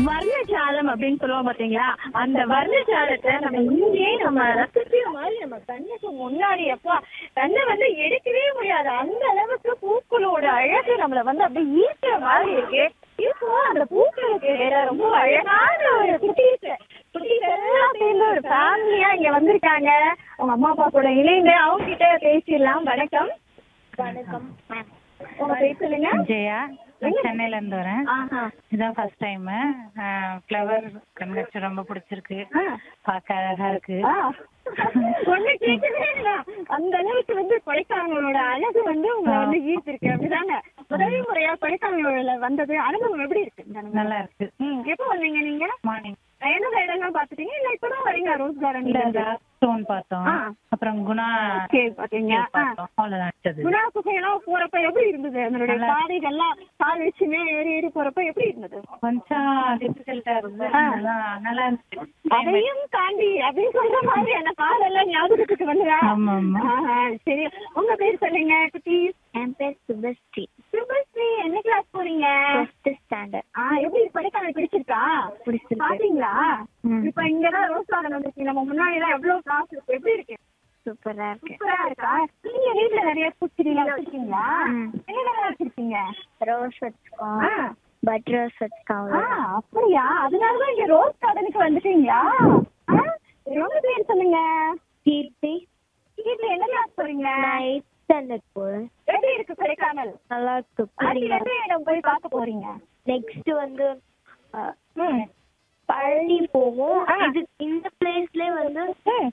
வர்ணஜாலம் அப்படின்னு சொல்லுவோம் பாத்தீங்களா அந்த வர்ணஜாலத்தை நம்ம இங்கேயே நம்ம ரசிக்கிற மாதிரி நம்ம கண்ணுக்கு முன்னாடி எப்பா கண்ணை வந்து எடுக்கவே முடியாது அந்த அளவுக்கு பூக்களோட அழகு நம்மள வந்து அப்படியே ஈர்க்கிற மாதிரி இருக்கு இப்போ அந்த பூக்களுக்கு ரொம்ப அழகான ஒரு குட்டீஸ் குட்டீஸ் எல்லாம் சேர்ந்து ஒரு ஃபேமிலியா இங்க வந்திருக்காங்க அவங்க அம்மா அப்பா கூட இணைந்து அவங்க கிட்ட பேசிடலாம் வணக்கம் வணக்கம் உங்க பேர் சொல்லுங்க ஜெயா நான் சென்னையில இருந்து வரேன் ஆஹா இதான் ஃபர்ஸ்ட் டைம் ஃப்ளவர் கண்காட்சி ரொம்ப பிடிச்சிருக்கு ஆ. பார்க்க அழகா இருக்கு ஆ. ஒண்ணு கேட்கவே இல்ல. அந்த அளவுக்கு வந்து கொடைக்கானலோட அழகு வந்து உங்களை வந்து ஈர்த்திருக்கு அப்படிதானே முதல் முறையா கொடைக்கானலோட வந்தது அனுபவம் எப்படி இருக்கு இந்த அனுபவம்? நல்லா இருக்கு ம், எப்போ வந்தீங்க நீங்க மார்னிங் எந்த இடம்லாம் பாத்துட்டீங்க இல்ல இப்பதான் வரீங்க ரோஸ் கார்டன் ஸ்டோன் பார்த்தோம் ஆ. அப்புறம் குணா சரி பாத்தீங்க cave பார்த்தோம் அவ்வளவுதான் அடுத்தது குணா குகையெல்லாம் போறப்ப எப்படி இருந்தது அதனுடைய நல்லா பாதைகள்லாம் கால் வச்சுமே ஏறி ஏறி போறப்ப எப்படி இருந்தது கொஞ்சம் டிஃபிகல்ட்டா இருக்கு ஆ. நல்லா நல்லா இருந்துச்சு அதையும் தாண்டி அப்படின்னு சொல்ற மாதிரி அந்த காலெல்லாம் ஞாபகத்துக்கு வந்துடா ஆமா ஆமா ஆஹா, சரி உங்க பேர் சொல்லுங்க குட்டீஸ் என் பேர் சுபஸ்ரீ சுபஸ்ரீ என்ன கிளாஸ் போறீங்க ஃபர்ஸ்ட் ஸ்டாண்டர்ட் ஆ எப்படி கொடைக்கானல் பிடிச்சிருக்கா பிடிச்சிருக்கு. பாத்தீங்களா ம். இப்ப இங்கதான் ரோஸ் கார்டன் வந்துருக்கு நம்ம முன்னாடி எல்லாம் எவ்வளவு கிளாஸ் இருக்கு எப்படி இருக்கு சூப்பரா இருக்கு சூப்பரா இருக்கா நீங்க வீட்ல நிறைய பூச்செடி எல்லாம் வச்சிருக்கீங்களா ம். என்னென்ன வச்சிருக்கீங்க ரோஸ் வச்சுக்கோம் ஆ. பட் ரோஸ் வச்சுக்கோம் ஆ, அப்படியா அதனாலதான் இங்க ரோஸ் கார்டனுக்கு வந்துட்டீங்களா ஆ, சரி, உங்க பேர் சொல்லுங்க கீர்த்தி வீட்ல என்ன கிளாஸ் போறீங்க நான் எயிட் ஸ்டாண்டர்ட் போறேன் எப்படி இருக்கு கொடைக்கானல் நல்லா இருக்கு அது எந்த இடம் போய் பார்க்க போறீங்க நெக்ஸ்ட் வந்து அஹ், ம். பழனி போவோம் ஆ. இது இந்த பிளேஸ்ல வந்து ம்.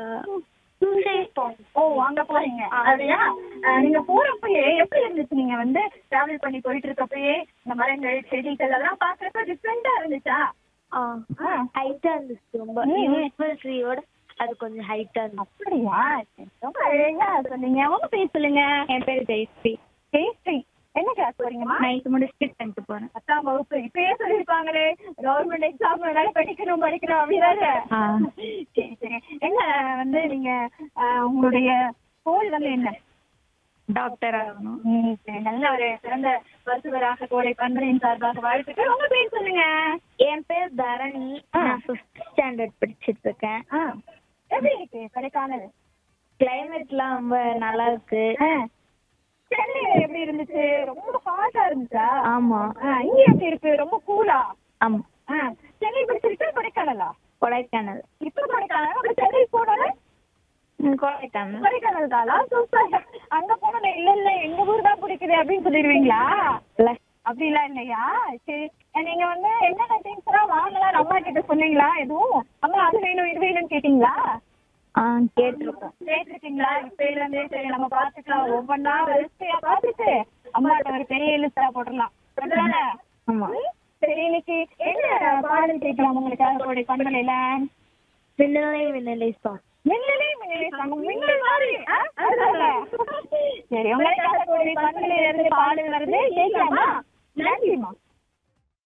சூசைட் பாயிண்ட் ஓ அங்க போறீங்க அதுயா அஹ், நீங்க போறப்பயே எப்படி இருந்துச்சு நீங்க வந்து டிராவல் பண்ணி போயிட்டு இருக்கப்பயே இந்த மரங்கள் செடிகள் எல்லாம் பாக்குறப்ப டிஃப்ரெண்டா இருந்துச்சா ஆ. ஹைட்டா இருந்துச்சு ரொம்ப ம், ம். யூனிவர்சல் ட்ரீயோட அது கொஞ்சம் ஹைட்டா இருந்துச்சு அப்படியா சரி, ரொம்ப அழகா சொன்னீங்க உங்க பேர் சொல்லுங்க என் பேர் ஜெயஸ்ரீ ஜெயஸ்ரீ என்ன கிளாஸ் போறீங்கம்மா நைன்த் முடிச்சுட்டு டென்த் போறேன் பத்தாம் வகுப்பு இப்பயே சொல்லிருப்பாங்களே கவர்மெண்ட் எக்ஸாம் படிக்கணும் படிக்கணும் அப்படிதானே ஆ. சரி சரி என்ன வந்து நீங்க அஹ், உங்களுடைய கோல் வந்து என்ன டாக்டர் ஆகணும் ம், சரி, நல்ல ஒரு சிறந்த மருத்துவராக கோடை பண்பின் சார்பாக வாழ்த்துக்கள் உங்க பேர் சொல்லுங்க என் பேர் தரணி ஆ. நான் ஃபிஃப்த் ஸ்டாண்டர்ட் படிச்சிட்டு இருக்கேன் ஆ, எப்படி இருக்கு கொடைக்கானல் கிளைமேட்லாம் ரொம்ப நல்லா இருக்கு ஆ, சென்னையில எப்படி இருந்துச்சு ரொம்ப ஹாட்டா இருந்துச்சா ஆமா ஆ, இங்க எப்படி இருக்கு ரொம்ப கூலா ஆமா சென்னை பிடிச்சிருக்கு கொடைக்கானலா கொடைக்கானல் இப்ப கொடைக்கானல் அப்புறம் சென்னை போனாலும் ம், கொடைக்கானல் கொடைக்கானல் தானா சூப்பர் அங்க போனது இல்ல இல்ல எங்க ஊர் தான் பிடிக்குது அப்படின்னு சொல்லிடுவீங்களா இல்ல அப்படிலாம் இல்லையா சரி நீங்க வந்து என்னென்ன திங்ஸ் எல்லாம் வாங்கலாம் அம்மா கிட்ட சொன்னீங்களா எதுவும் அம்மா அது வேணும் இது வேணும்னு கேட்டீங்களா ஆ கேட்டிருக்கோம் கேட்டிருக்கீங்களா இப்ப இருந்தே சரி நம்ம பாத்துக்கலாம் ஒவ்வொன்னா வரிசையா பாத்துட்டு அம்மாட்ட ஒரு பெரிய லிஸ்டா போட்டுடலாம் அப்படிதானே? ஆமா ம்? சரி இன்னைக்கு என்ன பாடல் கேட்கலாம் உங்களுக்காக கோடை பண்பலையில விண்ணிலை விண்ணிலை சாங் மின்னலே மின்னலே சாங் மின்னல் மாதிரி ஆ? அதுதானே? சரி உங்களுக்காக கோடை பண்பலையில இருந்து பாடல் வருது கேட்கலாமா நன்றிம்மா